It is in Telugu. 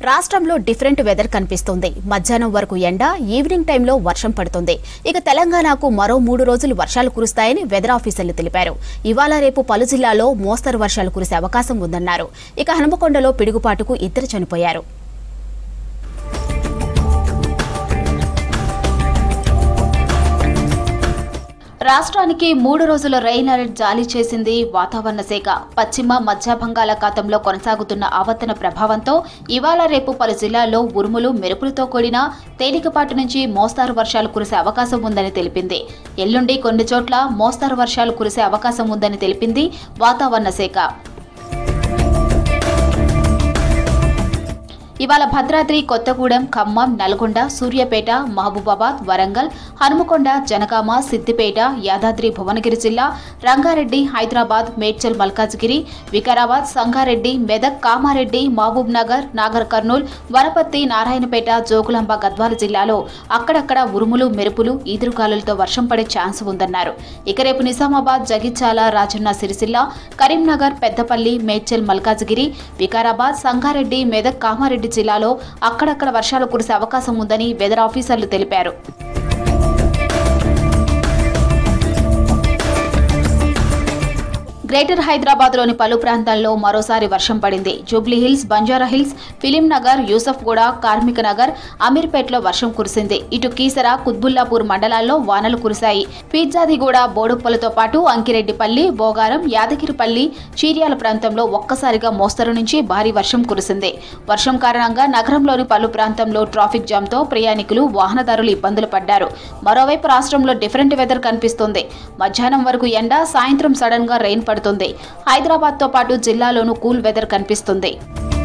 రాష్ట్రంలో డిఫరెంట్ వెదర్ కనిపిస్తుంది మధ్యాహ్నం వరకు ఎండ ఈవినింగ్ టైంలో వర్షం పడుతుంది ఇక తెలంగాణకు మరో మూడు రోజులు వర్షాలు కురుస్తాయని వెదర్ ఆఫీసర్లు తెలిపారు ఇవాళ రేపు పలు జిల్లాల్లో మోస్తరు వర్షాలు కురిసే అవకాశం ఉందన్నారు ఇక హనుమకొండలో పిడుగుపాటుకు ఇద్దరు చనిపోయారు రాష్ట్రానికి మూడు రోజుల రెయిన్ అలర్ట్ జారీ చేసింది వాతావరణ శాఖ పశ్చిమ మధ్య బంగాళాఖాతంలో కొనసాగుతున్న ఆవర్తన ప్రభావంతో ఇవాళ రేపు పలు జిల్లాల్లో ఉరుములు మెరుపులతో కూడిన తేలికపాటి నుంచి మోస్తారు వర్షాలు కురిసే అవకాశం ఉందని తెలిపింది ఎల్లుండి కొన్ని చోట్ల మోస్తారు వర్షాలు కురిసే అవకాశం ఉందని తెలిపింది వాతావరణ శాఖ ఇవాళ భద్రాద్రి కొత్తగూడెం ఖమ్మం నల్గొండ సూర్యాపేట మహబూబాబాద్ వరంగల్ హనుమకొండ జనగామ సిద్దిపేట యాదాద్రి భువనగిరి జిల్లా రంగారెడ్డి హైదరాబాద్ మేడ్చల్ మల్కాజ్గిరి వికారాబాద్ సంగారెడ్డి మెదక్ కామారెడ్డి మహబూబ్ నగర్ నాగర్ కర్నూల్ వనపర్తి నారాయణపేట జోగులాంబ గద్వాల జిల్లాలో అక్కడక్కడ ఉరుములు మెరుపులు ఈదురుగాలులతో వర్షం పడే ఛాన్స్ ఉందన్నారు ఇక రేపు నిజామాబాద్ జగిత్యాల రాజన్న సిరిసిల్ల కరీంనగర్ పెద్దపల్లి మేడ్చల్ మల్కాజ్గిరి వికారాబాద్ సంగారెడ్డి మెదక్ కామారెడ్డి జిల్లాలో అక్కడక్కడ వర్షాలు కురిసే అవకాశం ఉందని వెదర్ ఆఫీసర్లు తెలిపారు గ్రేటర్ హైదరాబాద్లోని పలు ప్రాంతాల్లో మరోసారి వర్షం పడింది జూబ్లీ హిల్స్ బంజారా హిల్స్ ఫిలిం నగర్ యూసఫ్గూడ కార్మిక నగర్ అమీర్పేట్లో వర్షం కురిసింది ఇటు కీసర కుత్బుల్లాపూర్ మండలాల్లో వానలు కురిశాయి పీర్జాదిగూడ బోడుప్పలతో పాటు అంకిరెడ్డిపల్లి బోగారం యాదగిరిపల్లి చీర్యాల ప్రాంతంలో ఒక్కసారిగా మోస్తరు నుంచి భారీ వర్షం కురిసింది వర్షం కారణంగా నగరంలోని పలు ప్రాంతంలో ట్రాఫిక్ జామ్తో ప్రయాణికులు వాహనదారులు ఇబ్బందులు పడ్డారు మరోవైపు రాష్ట్రంలో డిఫరెంట్ వెదర్ కనిపిస్తుంది మధ్యాహ్నం వరకు ఎండ సాయంత్రం సడన్ గా రెయిన్ పడుతుంది హైదరాబాద్తో పాటు జిల్లాలోనూ కూల్ వెదర్ కనిపిస్తుంది